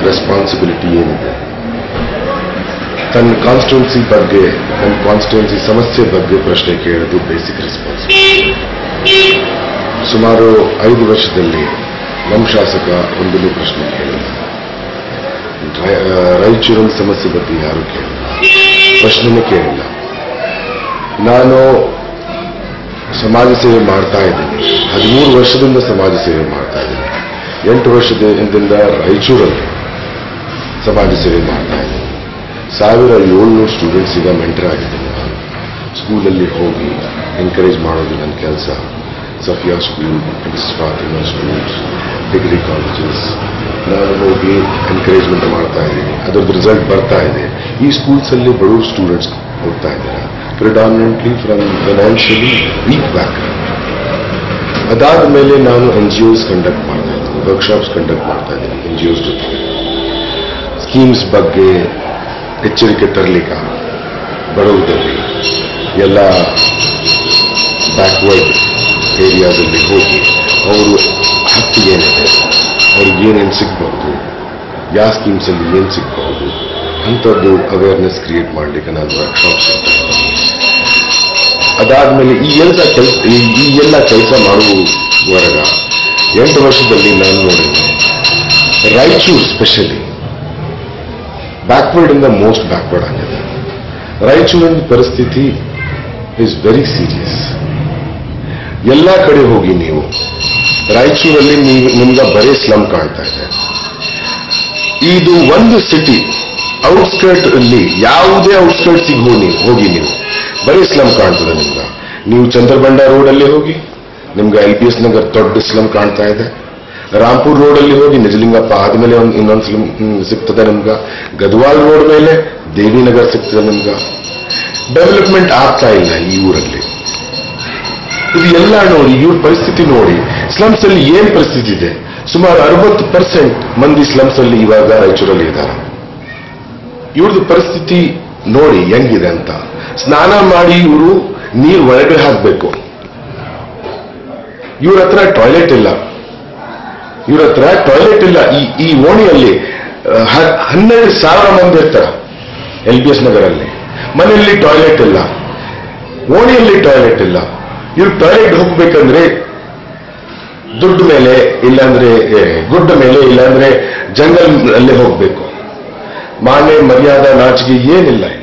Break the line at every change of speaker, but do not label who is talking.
responsibility ಏನಿದೆ ತನ್ನ constituency ಬಗ್ಗೆ ತನ್ನ ಕಾನ್ಸ್ಟಿಟ್ಯೂನ್ಸಿ ಸಮಸ್ಯೆ ಬಗ್ಗೆ ಪ್ರಶ್ನೆ ಕೇಳೋದು ಬೇಸಿಕ್ ರೆಸ್ಪಾನ್ಸಿಬಿಲಿಟಿ ಸುಮಾರು ಐದು ವರ್ಷದಲ್ಲಿ ನಮ್ಮ ಶಾಸಕ ಒಂದನ್ನು ಪ್ರಶ್ನೆ ಕೇಳಿಲ್ಲ ರೈ- ಆ, ರಾಯಚೂರಿನ ಸಮಸ್ಯೆ ಬಗ್ಗೆ ಯಾರು ಕೇಳಿಲ್ಲ ಪ್ರಶ್ನೆನೇ ಕೇಳಿಲ್ಲ ನಾನು ಸಮಾಜ ಸೇವೆ ಮಾಡ್ತಾ ಇದ್ದೀನಿ ಹದಿಮೂರು ವರ್ಷದಿಂದ ಸಮಾಜ ಸೇವೆ ಮಾಡ್ತಾ ಇದ್ದೀನಿ ಎಂಟು ವರ್ಷದಿಂದ ರಾಯಚೂರಲ್ಲಿ ಸಮಾಜ ಸೇವೆ ಮಾಡ್ತಾ ಇದ್ದೀನಿ ಸಾವಿರ ಏಳ್ನೂರು ಸ್ಟೂಡೆಂಟ್ಸ್ ಈಗ ಮೆಂಟರ್ ಆಗಿದ್ದೀನಿ ನಾನು ಸ್ಕೂಲಲ್ಲಿ ಹೋಗಿ ಎನ್ಕರೇಜ್ ಮಾಡೋದು ನನ್ನ ಕೆಲಸ Safiya school prince Fatima schools degree colleges ನಾನು ಹೋಗಿ ಎನ್ಕರೇಜ್ಮೆಂಟ್ ಮಾಡ್ತಾ ಇದ್ದೀನಿ ಅದರದ್ದು ರಿಸಲ್ಟ್ ಬರ್ತಾ ಇದೆ ಈ ಸ್ಕೂಲ್ಸಲ್ಲಿ ಬಡವರು ಸ್ಟೂಡೆಂಟ್ಸ್ ಹೋಗ್ತಾ ಇದ್ದಾರೆ predominantly from financially weak back ಅದಾದ ಮೇಲೆ ನಾನು ಎನ್ ಜಿ ಒಸ್ ಕಂಡಕ್ಟ್ ಮಾಡ್ತಾ ಇದ್ದೀನಿ ವರ್ಕ್ಶಾಪ್ಸ್ ಕಂಡಕ್ಟ್ ಮಾಡ್ತಾ ಇದ್ದೀನಿ ಎನ್ ಜಿ ಒಸ್ ಜೊತೆ ಸ್ಕೀಮ್ಸ್ ಬಗ್ಗೆ ಎಚ್ಚರಿಕೆ ತರಲಿಕ್ಕ ಬಡವರಲ್ಲಿ ಎಲ್ಲ ಬ್ಯಾಕ್ವರ್ಡ್ ಏರಿಯಾದಲ್ಲಿ ಹೋಗಿ ಅವರು ಹಕ್ಕು ಏನಿದೆ ಅವ್ರಿಗೆ ಏನೇನು ಸಿಗ್ಬಹುದು ಯಾವ ಸ್ಕೀಮ್ಸಲ್ಲಿ ಏನು ಸಿಗ್ಬಹುದು ಅಂಥದ್ದು ಅವೇರ್ನೆಸ್ ಕ್ರಿಯೇಟ್ ಮಾಡಲಿಕ್ಕೆ ನಾನು ವರ್ಕ್ಶಾಪ್ಸ್ ಅದಾದ್ಮೇಲೆ ಈ ಎಲ್ಲ ಕೆಲಸ ಈ ಎಲ್ಲ ಕೆಲಸ ಮಾಡುವವರೆಗ ಎಂಟು ವರ್ಷದಲ್ಲಿ ನಾನು ನೋಡಿದ್ದೆ ರಾಯಚೂರು ಸ್ಪೆಷಲಿ ಬ್ಯಾಕ್ವರ್ಡ್ ಇಂದ ಮೋಸ್ಟ್ ಬ್ಯಾಕ್ವರ್ಡ್ ಆಗಿದೆ ರಾಯಚೂರಿನ ಪರಿಸ್ಥಿತಿ ಇಸ್ ವೆರಿ ಸೀರಿಯಸ್ ಎಲ್ಲ ಕಡೆ ಹೋಗಿ ನೀವು ರಾಯಚೂರಲ್ಲಿ ನೀವು ನಿಮ್ಗೆ ಬರೀ ಸ್ಲಮ್ ಕಾಣ್ತಾ ಇದೆ ಇದು ಒಂದು ಸಿಟಿ ಔಟ್ಸ್ಕರ್ಟ್ ಅಲ್ಲಿ ಯಾವುದೇ ಔಟ್ಸ್ಕರ್ಟ್ಸ್ ಹೋಗಿ ಹೋಗಿ ನೀವು ಬರೀ ಸ್ಲಮ್ ಕಾಣ್ತದೆ ನಿಮ್ಗೆ ನೀವು ಚಂದ್ರಬಂಡ ರೋಡಲ್ಲಿ ಹೋಗಿ ನಿಮ್ಗೆ ಎಲ್ ಬಿ ಎಸ್ ನಗರ್ ದೊಡ್ಡ ಸ್ಲಮ್ ಕಾಣ್ತಾ ಇದೆ ರಾಂಪುರ್ ರೋಡಲ್ಲಿ ಹೋಗಿ ನಿಜಲಿಂಗಪ್ಪ ಆದ್ಮೇಲೆ ಒಂದು ಇನ್ನೊಂದು ಸ್ಲಮ್ ಹ್ಮ್, ಸಿಗ್ತದೆ ನಿಮ್ಗೆ ಗದ್ವಾಲ್ ರೋಡ್ ಮೇಲೆ ದೇವಿನಗರ್ ಸಿಗ್ತದೆ ನಿಮ್ಗೆ ಡೆವಲಪ್ಮೆಂಟ್ ಆಗ್ತಾ ಇಲ್ಲ ಈ ಊರಲ್ಲಿ ಇದು ಎಲ್ಲ ನೋಡಿ ಇವ್ರ ಪರಿಸ್ಥಿತಿ ನೋಡಿ ಸ್ಲಮ್ಸ್ ಅಲ್ಲಿ ಏನ್ ಪರಿಸ್ಥಿತಿ ಇದೆ ಸುಮಾರು ಅರವತ್ತು ಪರ್ಸೆಂಟ್ ಮಂದಿ ಸ್ಲಮ್ಸ್ ಅಲ್ಲಿ ಇವಾಗ ರಾಯಚೂರಲ್ಲಿ ಇದ್ದಾರೆ ಇವ್ರದ್ದು ಪರಿಸ್ಥಿತಿ ನೋಡಿ ಹೆಂಗಿದೆ ಅಂತ ಸ್ನಾನ ಮಾಡಿ ಇವರು ನೀರು ಒಳಗಡೆ ಹಾಕ್ಬೇಕು ಇವ್ರ ಹತ್ರ ಟಾಯ್ಲೆಟ್ ಇಲ್ಲ ಇವ್ರ ಹತ್ರ ಟಾಯ್ಲೆಟ್ ಇಲ್ಲ ಈ ಈ ಓಣಿಯಲ್ಲಿ ಆ, ಹ- ಹನ್ನೆರಡು ಸಾವಿರ ಮಂದಿ ಇರ್ತಾರ ಎಲ್ ಬಿ ಎಸ್ ನಗರಲ್ಲಿ ಮನೆಯಲ್ಲಿ ಟಾಯ್ಲೆಟ್ ಇಲ್ಲ ಓಣಿಯಲ್ಲಿ ಟಾಯ್ಲೆಟ್ ಇಲ್ಲ ಇವ್ರು ಟಾಯ್ಲೆಟ್ ಹೋಗ್ಬೇಕಂದ್ರೆ ದುಡ್ಡು ಮೇಲೆ ಇಲ್ಲಾಂದ್ರೆ ಏ, ಗುಡ್ಡ ಮೇಲೆ ಇಲ್ಲಾಂದ್ರೆ ಜಂಗಲ್ ಅಲ್ಲೇ ಹೋಗ್ಬೇಕು ಮಾನೆ ಮರ್ಯಾದ ನಾಚಿಕೆ ಏನಿಲ್ಲ